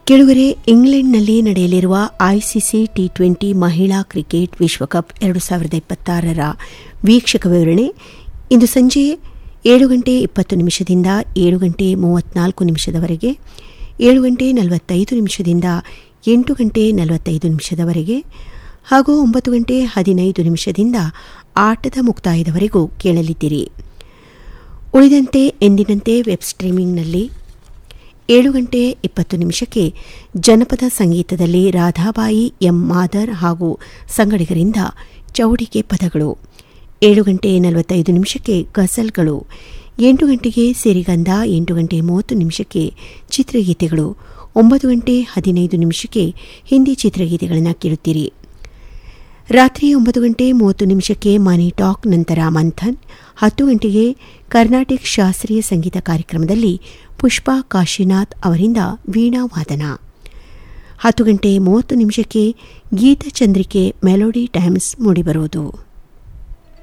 ಕೆಳಗರೆ ಇಂಗ್ಲೆಂಡ್ನಲ್ಲಿ ನಡೆಯಲಿರುವ ಐಸಿಸಿ ಟಿ ಟ್ವೆಂಟಿ ಮಹಿಳಾ ಕ್ರಿಕೆಟ್ ವಿಶ್ವಕಪ್ ಎರಡು ಸಾವಿರದ ಇಪ್ಪತ್ತಾರರ ವೀಕ್ಷಕ ವಿವರಣೆ ಇಂದು ಸಂಜೆ ಏಳು ಗಂಟೆ ಇಪ್ಪತ್ತು ನಿಮಿಷದಿಂದ ಏಳು ಗಂಟೆ ಮೂವತ್ನಾಲ್ಕು ನಿಮಿಷದವರೆಗೆ ಏಳು ಗಂಟೆ ನಲವತ್ತೈದು ನಿಮಿಷದಿಂದ ಎಂಟು ಗಂಟೆ ನಲವತ್ತೈದು ನಿಮಿಷದವರೆಗೆ ಹಾಗೂ ಒಂಬತ್ತು ಗಂಟೆ ಹದಿನೈದು ನಿಮಿಷದಿಂದ ಆಟದ ಮುಕ್ತಾಯದವರೆಗೂ ಕೇಳಲಿದ್ದೀರಿ ಉಳಿದಂತೆ ಎಂದಿನಂತೆ ವೆಬ್ ಸ್ಟ್ರೀಮಿಂಗ್ನಲ್ಲಿ ಏಳು ಗಂಟೆ ಇಪ್ಪತ್ತು ನಿಮಿಷಕ್ಕೆ ಜನಪದ ಸಂಗೀತದಲ್ಲಿ ರಾಧಾಬಾಯಿ ಎಂ ಮಾದರ್ ಹಾಗೂ ಸಂಗಡಿಗರಿಂದ ಚೌಡಿಕೆ ಪದಗಳು ಏಳು ಗಂಟೆ ನಲವತ್ತೈದು ನಿಮಿಷಕ್ಕೆ ಗಜಲ್ಗಳು ಎಂಟು ಗಂಟೆಗೆ ಸಿರಿಗಂಧ ಎಂಟು ಗಂಟೆ ಮೂವತ್ತು ನಿಮಿಷಕ್ಕೆ ಚಿತ್ರಗೀತೆಗಳು ಒಂಬತ್ತು ಗಂಟೆ ಹದಿನೈದು ನಿಮಿಷಕ್ಕೆ ಹಿಂದಿ ಚಿತ್ರಗೀತೆಗಳನ್ನು ಕೇಳುತ್ತೀರಿ ರಾತ್ರಿ ಒಂಬತ್ತು ಗಂಟೆ ಮೂವತ್ತು ನಿಮಿಷಕ್ಕೆ ಮನಿ ಟಾಕ್ ನಂತರ ಮಂಥನ್ ಹತ್ತು ಗಂಟೆಗೆ ಕರ್ನಾಟಕ ಶಾಸ್ತ್ರೀಯ ಸಂಗೀತ ಕಾರ್ಯಕ್ರಮದಲ್ಲಿ ಪುಷ್ಪಾ ಕಾಶಿನಾಥ್ ಅವರಿಂದ ವೀಣಾ ವಾದನ ಹತ್ತು ಗಂಟೆ ಮೂವತ್ತು ನಿಮಿಷಕ್ಕೆ ಗೀತಚಂದ್ರಿಕೆ ಮೆಲೋಡಿ ಟೈಮ್ಸ್ ಮೂಡಿಬರುವುದು